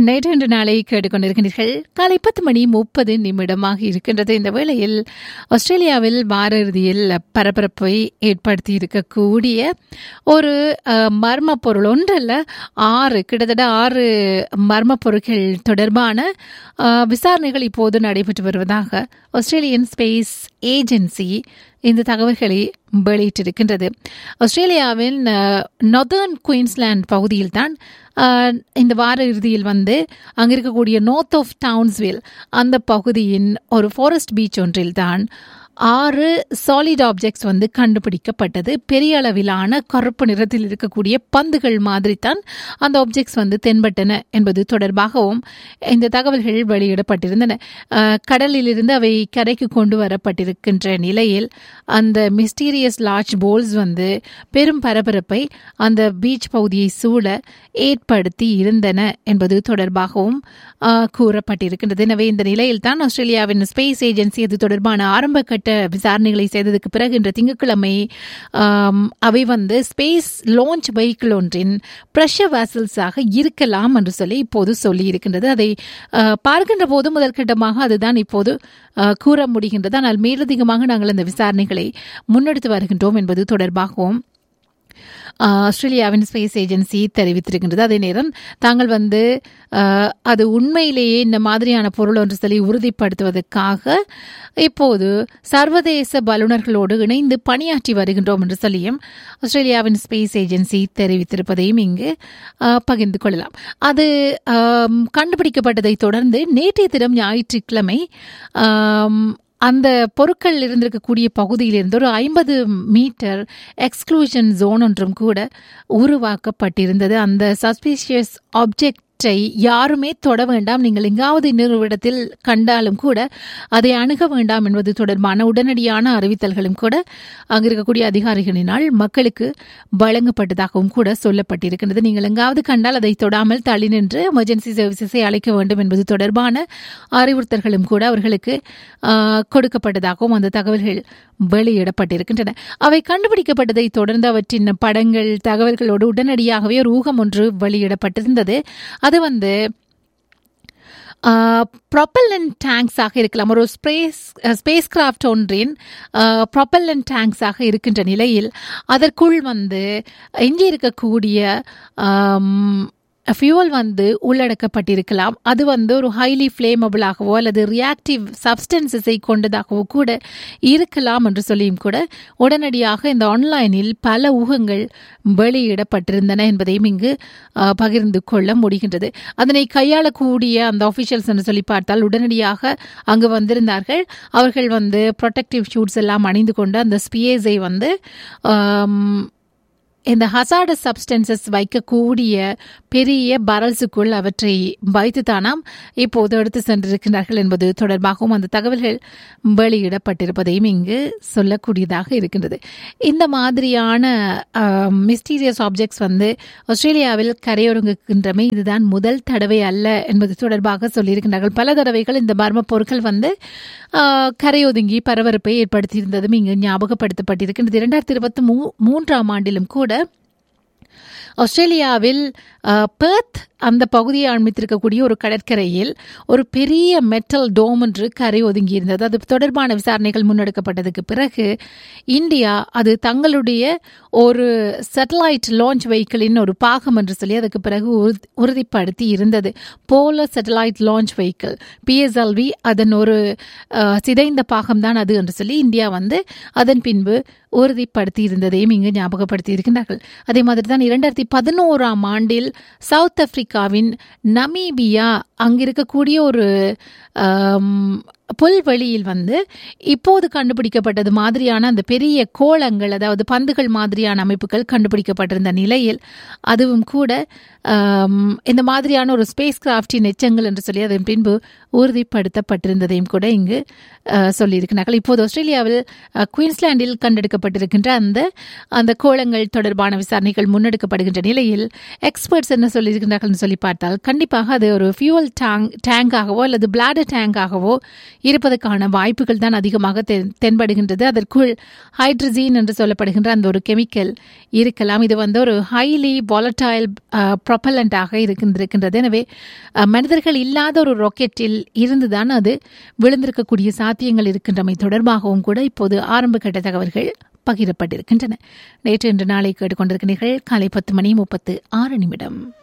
நேற்று இன்று நாளை கேட்டுக்கொண்டிருக்கின்றீர்கள் காலை பத்து மணி முப்பது நிமிடமாக இருக்கின்றது இந்த வேளையில் ஆஸ்திரேலியாவில் வார இறுதியில் பரபரப்பை ஏற்படுத்தி இருக்கக்கூடிய ஒரு அஹ், மர்ம பொருள் ஒன்றல்ல ஆறு கிட்டத்தட்ட ஆறு மர்ம பொருட்கள் தொடர்பான அஹ், விசாரணைகள் இப்போது நடைபெற்று வருவதாக ஆஸ்திரேலியன் ஸ்பேஸ் ஏஜென்சி இந்த தகவல்களை வெளியிட்டிருக்கின்றது ஆஸ்திரேலியாவின் நொதர்ன் குயின்ஸ்லாந்து பகுதியில் தான் இந்த வார இறுதியில் வந்து அங்கே இருக்கக்கூடிய நார்த் ஆஃப் டவுன்ஸ்வில் அந்த பகுதியின் ஒரு ஃபாரஸ்ட் பீச் ஒன்றில் தான் ஆறு சாலிட் ஆப்ஜெக்ட்ஸ் வந்து கண்டுபிடிக்கப்பட்டது பெரிய அளவிலான கருப்பு நிறத்தில் இருக்கக்கூடிய பந்துகள் மாதிரி தான் அந்த ஆப்ஜெக்ட்ஸ் வந்து தென்பட்டன என்பது தொடர்பாகவும் இந்த தகவல்கள் வெளியிடப்பட்டிருந்தன அஹ், கடலிலிருந்து அவை கரைக்கு கொண்டு வரப்பட்டிருக்கின்ற நிலையில் அந்த மிஸ்டீரியஸ் லார்ஜ் போல்ஸ் வந்து பெரும் பரபரப்பை அந்த பீச் பகுதியை சூழ ஏற்படுத்தி இருந்தன என்பது தொடர்பாகவும் அஹ், கூறப்பட்டிருக்கின்றது எனவே இந்த நிலையில் தான் ஆஸ்திரேலியாவின் ஸ்பேஸ் ஏஜென்சி அது தொடர்பான ஆரம்ப கட்ட விசாரணைகளை செய்ததுக்கு பிறகு இன்று திங்கட்கிழமை ஆம், அவை வந்து ஸ்பேஸ் லான்ச் வெஹிக்கிள் ஒன்றின் ப்ரெஷர் வேசல்ஸாக இருக்கலாம் என்று சொல்லி இப்போது சொல்லி இருக்கின்றது அதை அஹ், பார்க்கின்ற போது முதற்கட்டமாக அதுதான் இப்போது அஹ், கூற முடிகின்றது ஆனால் மேலதிகமாக நாங்கள் அந்த விசாரணைகளை முன்னெடுத்து வருகின்றோம் என்பது தொடர்பாகவும் ஆஹ், ஆஸ்திரேலியாவின் ஸ்பேஸ் ஏஜென்சி தெரிவித்திருக்கின்றது அதே நேரம் தாங்கள் வந்து ஆஹ், அது உண்மையிலேயே இந்த மாதிரியான பொருள் ஒன்று சொல்லி உறுதிப்படுத்துவதற்காக இப்போது சர்வதேச வல்லுநர்களோடு இணைந்து பணியாற்றி வருகின்றோம் என்று சொல்லியும் ஆஸ்திரேலியாவின் ஸ்பேஸ் ஏஜென்சி தெரிவித்திருப்பதையும் இங்கு ஆஹ், பகிர்ந்து கொள்ளலாம் அது ஆம், கண்டுபிடிக்கப்பட்டதை தொடர்ந்து நேற்றைய தினம் ஞாயிற்றுக்கிழமை ஆம், அந்த பொருட்கள் இருந்திருக்கக்கூடிய பகுதியிலிருந்து ஒரு ஐம்பது மீட்டர் எக்ஸ்க்ளூஷன் ஜோன் ஒன்றும் கூட உருவாக்கப்பட்டிருந்தது அந்த சஸ்பீஷியஸ் ஆப்ஜெக்டை யாருமே தொட வேண்டாம் நீங்கள் எங்காவது இன்னொரு இடத்தில் கண்டாலும் கூட அதை அணுக வேண்டாம் என்பது தொடர்பான உடனடியான அறிவித்தல்களும் கூட அங்கு இருக்கக்கூடிய அதிகாரிகளினால் மக்களுக்கு வழங்கப்பட்டதாகவும் கூட சொல்லப்பட்டிருக்கின்றது நீங்கள் எங்காவது கண்டால் அதை தொடாமல் தள்ளி நின்று எமர்ஜென்சி சர்வீசஸை அழைக்க வேண்டும் என்பது தொடர்பான அறிவுறுத்தல்களும் கூட அவர்களுக்கு ஆஹ், கொடுக்கப்பட்டதாகவும் அந்த தகவல்கள் வெளியிடப்பட்டிருக்கின்றன அவை கண்டுபிடிக்கப்பட்டதை தொடர்ந்து அவற்றின் படங்கள் தகவல்களோடு உடனடியாகவே ஒரு ஊகம் ஒன்று வெளியிடப்பட்டிருந்தது அது வந்து ப்ரொப்பல்லன் டேங்க்ஸாக இருக்கலாம் ஒரு ஸ்பேஸ் ஸ்பேஸ் கிராஃப்ட் ஒன்றின் ப்ரொப்பல்லன் டேங்க்ஸாக இருக்கின்ற நிலையில் அதற்குள் வந்து எஞ்சி இருக்கக்கூடிய ஃபியூவல் வந்து உள்ளடக்கப்பட்டிருக்கலாம் அது வந்து ஒரு ஹைலி ஃப்ளேமபிளாகவோ அல்லது ரியாக்டிவ் சப்ஸ்டன்சஸை கொண்டதாகவோ கூட இருக்கலாம் என்று சொல்லியும் கூட உடனடியாக இந்த ஆன்லைனில் பல ஊகங்கள் வெளியிடப்பட்டிருந்தன என்பதையும் இங்கு அஹ், பகிர்ந்து கொள்ள முடிகின்றது அதனை கையாளக்கூடிய அந்த ஆஃபிஷியல்ஸ் என்று சொல்லி பார்த்தால் உடனடியாக அங்கு வந்திருந்தார்கள் அவர்கள் வந்து ப்ரொடெக்டிவ் ஷூட்ஸ் எல்லாம் அணிந்து கொண்டு அந்த ஸ்பியேஸை வந்து ஆம், இந்த ஹசார்டஸ் சப்ஸ்டன்சஸ் வைக்கக்கூடிய பெரிய பரல்ஸுக்குள் அவற்றை வைத்துத்தானாம் இப்போது எடுத்து சென்றிருக்கிறார்கள் என்பது தொடர்பாகவும் அந்த தகவல்கள் வெளியிடப்பட்டிருப்பதையும் இங்கு சொல்லக்கூடியதாக இருக்கின்றது இந்த மாதிரியான மிஸ்டீரியஸ் ஆப்ஜெக்ட்ஸ் வந்து ஆஸ்திரேலியாவில் கரையொருங்குகின்றமை இதுதான் முதல் தடவை அல்ல என்பது தொடர்பாக சொல்லியிருக்கிறார்கள் பல தடவைகள் இந்த மர்ம பொருட்கள் வந்து ஆஹ், கரையொதுங்கி பரபரப்பை ஏற்படுத்தியிருந்ததும் இங்கு ஞாபகப்படுத்தப்பட்டிருக்கின்றது இரண்டாயிரத்தி இருபத்தி மூ மூன்றாம் ஆண்டிலும் கூட ஆஸ்திரேலியாவில் அஹ், பெர்த் அந்த பகுதியை அண்மித்திருக்கக்கூடிய ஒரு கடற்கரையில் ஒரு பெரிய மெட்டல் டோம் ஒன்று கரை ஒதுங்கி இருந்தது அது தொடர்பான விசாரணைகள் முன்னெடுக்கப்பட்டதுக்கு பிறகு இந்தியா அது தங்களுடைய ஒரு சேட்டலைட் லான்ச் வெஹிக்கிளின் ஒரு பாகம் என்று சொல்லி அதுக்கு பிறகு உறுதி- உறுதிப்படுத்தி இருந்தது போல சேட்டலைட் லான்ச் வெஹிக்கிள் பிஎஸ்எல்வி அதன் ஒரு அஹ், சிதைந்த பாகம்தான் அது என்று சொல்லி இந்தியா வந்து அதன் பின்பு உறுதிப்படுத்தி இருந்ததையும் இங்கு ஞாபகப்படுத்தி இருக்கின்றார்கள் அதே மாதிரி தான் இரண்டாயிரத்தி பதினோராம் ஆண்டில் சவுத் ஆப்பிரிக்காவின் நமீபியா அங்கிருக்கக்கூடிய ஒரு ஆம், புல்வெளியில் வந்து இப்போது கண்டுபிடிக்கப்பட்டது மாதிரியான அந்த பெரிய கோளங்கள் அதாவது பந்துகள் மாதிரியான அமைப்புகள் கண்டுபிடிக்கப்பட்டிருந்த நிலையில் அதுவும் கூட ஆம், இந்த மாதிரியான ஒரு ஸ்பேஸ் கிராஃப்டின் எச்சங்கள் என்று சொல்லி அதன் பின்பு உறுதிப்படுத்தப்பட்டிருந்ததையும் கூட இங்கு அஹ், சொல்லியிருக்கிறார்கள் இப்போது ஆஸ்திரேலியாவில் அஹ், குயின்ஸ்லாண்டில் கண்டெடுக்கப்பட்டிருக்கின்ற அந்த அந்த கோளங்கள் தொடர்பான விசாரணைகள் முன்னெடுக்கப்படுகின்ற நிலையில் எக்ஸ்பர்ட்ஸ் என்ன சொல்லியிருக்கிறார்கள் சொல்லி பார்த்தால் கண்டிப்பாக அது ஒரு ஃபியூவல் டேங்க் டேங்காகவோ அல்லது பிளாடர் டேங்காகவோ இருப்பதற்கான வாய்ப்புகள் தான் அதிகமாக தென்- தென்படுகின்றது அதற்குள் ஹைட்ரஜீன் என்று சொல்லப்படுகின்ற அந்த ஒரு கெமிக்கல் இருக்கலாம் இது வந்து ஒரு ஹைலி வாலட்டைல் ப்ரொப்பலண்டாக இருக்கின்றிருக்கின்றது எனவே அஹ், மனிதர்கள் இல்லாத ஒரு ராக்கெட்டில் இருந்துதான் அது விழுந்திருக்கக்கூடிய சாத்தியங்கள் இருக்கின்றமை தொடர்பாகவும் கூட இப்போது ஆரம்ப கட்ட தகவல்கள் பகிரப்பட்டிருக்கின்றன நேற்று இன்று நாளை கேட்டுக்கொண்டிருக்கிறீர்கள் காலை பத்து மணி முப்பத்து ஆறு நிமிடம்